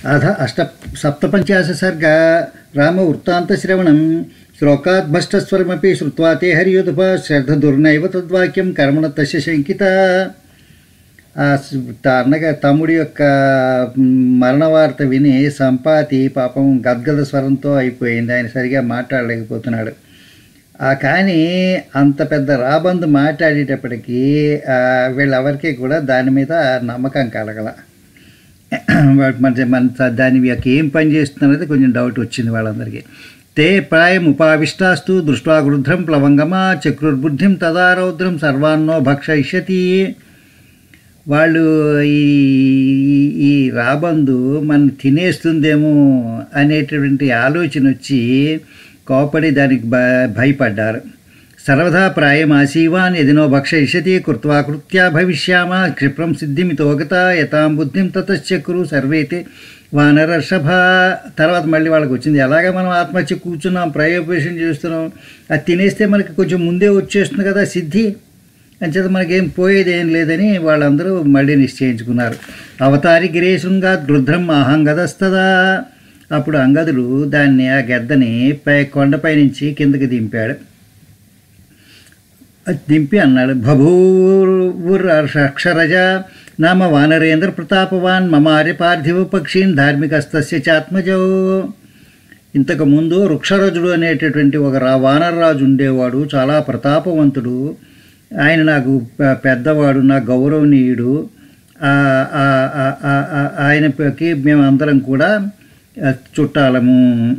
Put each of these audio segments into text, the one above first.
అథ అష్ట సప్తపంచాశ సర్గ రామ వృత్తాంతశ్రవణం శ్లోకాద్భష్టస్వరమపి శ్రుత్వా తే హరియుధుప శ్రద్ధదుర్నైవ తద్వాక్యం కర్మణ తస్య శంకిత ఆ స్- త- అన్నగా తమ్ముడి యొక్క మ్, మరణ వార్త విని సంపాతి పాపం గద్గద స్వరంతో అయిపోయింది ఆయన సరిగా మాట్లాడలేకపోతున్నాడు ఆ కానీ అంత పెద్ద రాబందు మాట్లాడేటప్పటికీ ఆ, వీళ్ళెవరికీ కూడా దాని మీద నమ్మకం కలగల వాడు మన మన దాని యొక్క ఏం పని చేస్తున్నది కొంచెం డౌట్ వచ్చింది వాళ్ళందరికీ తే ప్రాయం ఉపావిష్టాస్తు దృష్ట్వా గృధ్రం ప్లవంగమా చక్రుర్బుద్ధిం తదా రౌద్రం సర్వాన్నో భక్షయిష్యతి వాళ్ళు ఈ ఈ- ఈ రాబందు మన తినేస్తుందేమో అనేటువంటి ఆలోచన వచ్చి కోపడి దానికి భ భయపడ్డారు సర్వదా ప్రాయమాసీవాన్ యదినో భక్షయిష్యతి కృత్వా కృత్యా భవిష్యామ క్షిప్రం సిద్ధిమితోగత యథాం బుద్ధిం తతశ్చక్రు సర్వేతే వానరర్షభ తర్వాత మళ్ళీ వాళ్ళకి వచ్చింది ఎలాగ మనం ఆత్మహత్య కూర్చున్నాం ప్రయోపేషన్ చేస్తున్నాం అది తినేస్తే మనకి కొంచెం ముందే వచ్చేస్తుంది కదా సిద్ధి అంచేత మనకేం పోయేది ఏం లేదని వాళ్ళందరూ మళ్ళీ నిశ్చయించుకున్నారు అవతారి గిరీశృంగాత్ గృధ్రం అహంగదస్తదా అప్పుడు అంగదుడు దాన్ని ఆ గెద్దని పై కొండపై నుంచి కిందకి దింపాడు అది దింపి అన్నాడు బభూవురక్షరజ నామ వానరేంద్ర ప్రతాపవాన్ మమార్య పార్థివ పక్షీన్ ధార్మికస్తస్య చాత్మజో ఇంతకు ముందు వృక్షరజుడు అనేటటువంటి ఒక రా వానరరాజు ఉండేవాడు చాలా ప్రతాపవంతుడు ఆయన నాకు పె- పెద్దవాడు నా గౌరవనీయుడు ఆ- ఆ- ఆ- ఆ- ఆ- ఆయనకి మేమందరం కూడా ఆ, చుట్టాలము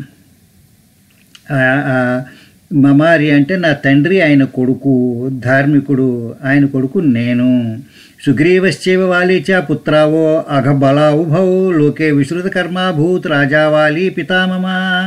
ఆ- ఆ మమారి అంటే నా తండ్రి ఆయన కొడుకు ధార్మికుడు ఆయన కొడుకు నేను సుగ్రీవశ్చైవ వాలీచ పుత్రావో అఘబలావుభౌ లోకే విశ్రుత కర్మాభూత్ రాజావాలి పితామమ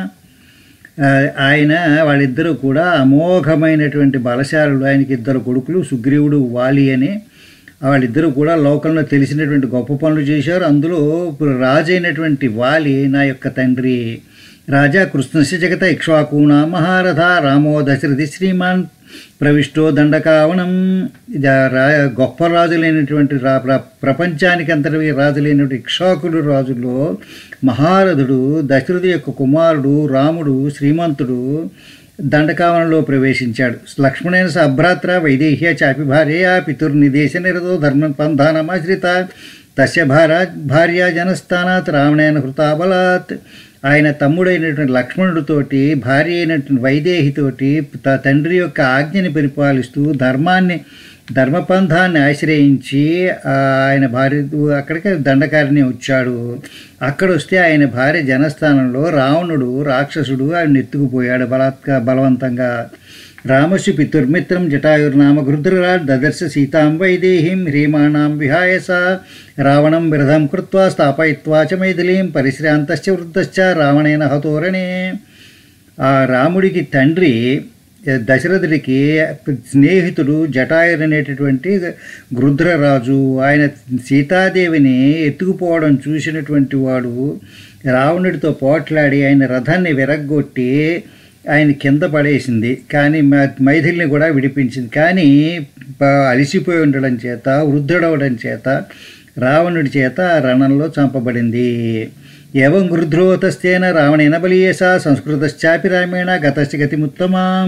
ఆ, ఆయన వాళ్ళిద్దరూ కూడా అమోఘమైనటువంటి బలశాలుడు ఆయనకి ఇద్దరు కొడుకులు సుగ్రీవుడు వాలి అని వాళ్ళిద్దరూ కూడా లోకంలో తెలిసినటువంటి గొప్ప పనులు చేశారు అందులో ఇప్పుడు రాజు అయినటువంటి వాలి నా యొక్క తండ్రి రాజా కృష్ణస్య జగత ఇక్ష్వాకూణ మహారథ రామో దశరథి శ్రీమాన్ ప్రవిష్టో దండకావనం ఇది ఆ రా గొప్ప రాజులైనటువంటి రా ప్ర- ప్రపంచానికి అంతటి రాజులైనటువంటి ఇక్ష్వాకుడు రాజుల్లో మహారథుడు దశరథి యొక్క కుమారుడు రాముడు శ్రీమంతుడు దండకావనంలో ప్రవేశించాడు లక్ష్మణేన స అభ్రాత్ర వైదేహ్య చాపి భార్య పితుర్నిదేశ నిరతో ధర్మ పంధానమాశ్రిత తస్య భార్య భార్య జనస్థానాత్ రావణేన హృతాబలాత్ ఆయన తమ్ముడైనటువంటి లక్ష్మణుడితోటి భార్య అయినటువంటి వైదేహితోటి త- తండ్రి యొక్క ఆజ్ఞని పరిపాలిస్తూ ధర్మాన్ని ధర్మపంథాన్ని ఆశ్రయించి ఆ, ఆయన భార్య అక్కడికి దండకారిని వచ్చాడు అక్కడ వస్తే ఆయన భార్య జనస్థానంలో రావణుడు రాక్షసుడు ఆయన ఎత్తుకుపోయాడు బలాత్క బలవంతంగా రామస్సు పితుర్మిత్రం జటాయుర్నామ గృధ్రరాట్ దదర్శ సీతాం వైదేహీం హ్రీమాణాం విహాయస రావణం విరధం కృత్వా స్థాపయిత్వా చ మైథిలీం పరిశ్రాంతశ్చ వృద్ధశ్చ రావణేన హతోరణే ఆ రాముడికి తండ్రి దశరథుడికి స్నేహితుడు జటాయుడు అనేటటువంటి గృధ్రరాజు ఆయన సీతాదేవిని ఎత్తుకుపోవడం చూసినటువంటి వాడు రావణుడితో పోట్లాడి ఆయన రథాన్ని విరగ్గొట్టి ఆయన కింద పడేసింది కానీ మ- మైథిలిని కూడా విడిపించింది కానీ ప- అలిసిపోయి ఉండడం చేత వృద్ధుడవడం చేత రావణుడి చేత రణంలో చంపబడింది ఏవం గృధ్రోతస్తేన రావణేన బలీయస సంస్కృతశ్చాపి రామేణ గతశ్చ గతిముత్తమాం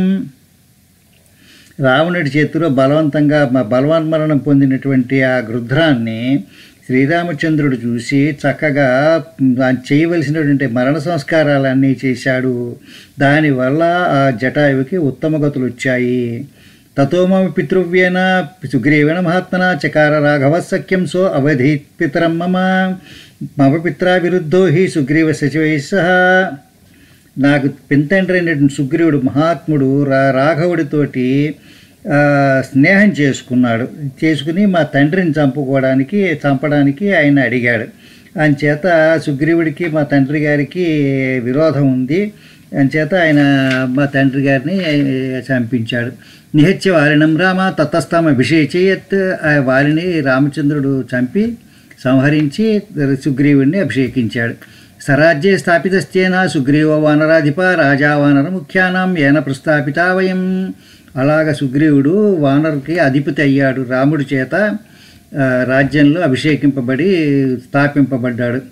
రావణుడి చేతిలో బలవంతంగా మ- బలవన్మరణం పొందినటువంటి ఆ గృధ్రాన్ని శ్రీరామచంద్రుడు చూసి చక్కగా మ్, ఆయన చేయవలసినటువంటి మరణ సంస్కారాలన్నీ చేశాడు దానివల్ల ఆ జటాయువుకి ఉత్తమ గతులు వచ్చాయి తతో మమ పితృవ్యేన సుగ్రీవేణ మహాత్మన చకార రాఘవ సఖ్యం సో అవధీత్ పితరం మమ మమ పిత్రా విరుద్ధో హి సుగ్రీవ సచివై సహ నాకు పింతండ్రి అయినటువంటి సుగ్రీవుడు మహాత్ముడు రా రాఘవుడితోటి ఆ, స్నేహం చేసుకున్నాడు చేసుకుని మా తండ్రిని చంపుకోవడానికి చంపడానికి ఆయన అడిగాడు అంచేత సుగ్రీవుడికి మా తండ్రి గారికి విరోధం ఉంది అంచేత ఆయన మా తండ్రి గారిని చంపించాడు నిహత్య వారిణం రామ తతస్థామ అభిషేచయత్ ఆ వారిని రామచంద్రుడు చంపి సంహరించి సుగ్రీవుడిని అభిషేకించాడు సరాజ్యే స్థాపితస్తేన సుగ్రీవ వానరాధిప రాజా వానర ముఖ్యానాం ఏన ప్రస్థాపితా వయం అలాగ సుగ్రీవుడు వానరుకి అధిపతి అయ్యాడు రాముడి చేత ఆ, రాజ్యంలో అభిషేకింపబడి స్థాపింపబడ్డాడు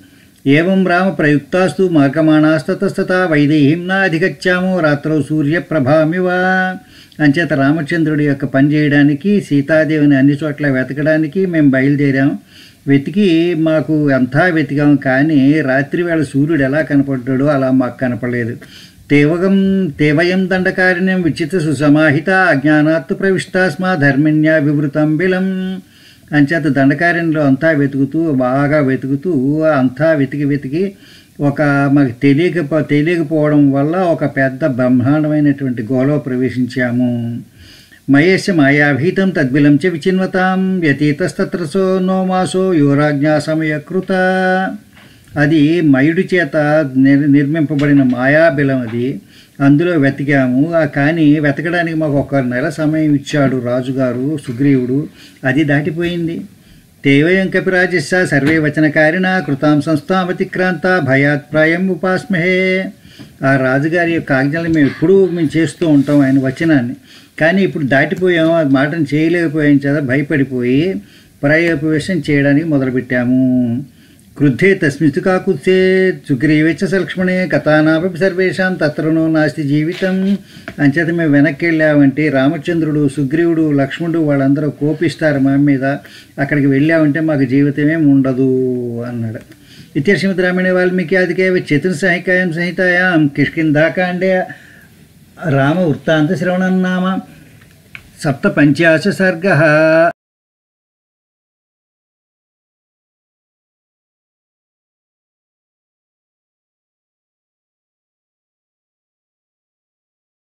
ఏం రామ ప్రయుక్తాస్తు మార్గమాణాస్తతస్తతా వైదేహీం నాధిగచ్చాము రాత్రౌ సూర్యప్రభామివ అంచేత రామచంద్రుడి యొక్క పని చేయడానికి సీతాదేవిని అన్ని చోట్ల వెతకడానికి మేము బయలుదేరాం వెతికి మాకు అంతా వెతికాం కానీ రాత్రి వేళ సూర్యుడు ఎలా కనపడ్డాడో అలా మాకు కనపడలేదు తేవగం తేవయం దండకారిణ్యం విచిత సుసమాహిత అజ్ఞానాత్తు ప్రవిష్టాస్మా ధర్మిణ్యా వివృతం బిలం అంచేత దండకార్యంలో అంతా వెతుకుతూ బాగా వెతుకుతూ అంతా వెతికి వెతికి ఒక మాకు తెలియక తెలియకపోవడం వల్ల ఒక పెద్ద బ్రహ్మాండమైనటువంటి గోలో ప్రవేశించాము మయేశ మాయాభీతం తద్బిలం చ విచిన్వతాం వ్యతీతస్తత్రసో నో మాసో యువరాజ్ఞా సమయకృత అది మయుడి చేత నిర్ నిర్మింపబడిన మాయాబిలం అది అందులో వెతికాము ఆ కానీ వెతకడానికి మాకు ఒక నెల సమయం ఇచ్చాడు రాజుగారు సుగ్రీవుడు అది దాటిపోయింది తేవయం కపిరాజస్య సర్వే వచనకారిణ కృతాం సంస్థాం అతిక్రాంత భయాత్ ప్రాయం ఉపాస్మహే ఆ రాజుగారి యొక్క ఆజ్ఞలు మేము ఎప్పుడూ మేము చేస్తూ ఉంటాం ఆయన వచనాన్ని కానీ ఇప్పుడు దాటిపోయాము ఆ మాటను చేయలేకపోయాం చేత భయపడిపోయి ప్రాయోపవేశం చేయడానికి మొదలుపెట్టాము క్రుద్ధే తస్మిస్తు కాకుత్సే సుగ్రీవేచ్చ సలక్ష్మణే కథానాపి సర్వేషాం తత్రనో నాస్తి జీవితం అంచేత మేము వెనక్కి వెళ్ళామంటే రామచంద్రుడు సుగ్రీవుడు లక్ష్మణుడు వాళ్ళందరూ కోపిస్తారు మా మీద అక్కడికి వెళ్ళామంటే మాకు జీవితమేం ఉండదు అన్నాడు ఇత్యశ్రీమద్ రామాయణ వాల్మీకి ఆదికే చతుర్ సాహికాయం సంహితాయాం కిష్కింధాకాండే రామ వృత్తాంత శ్రవణం నామ సప్త పంచాశ సర్గ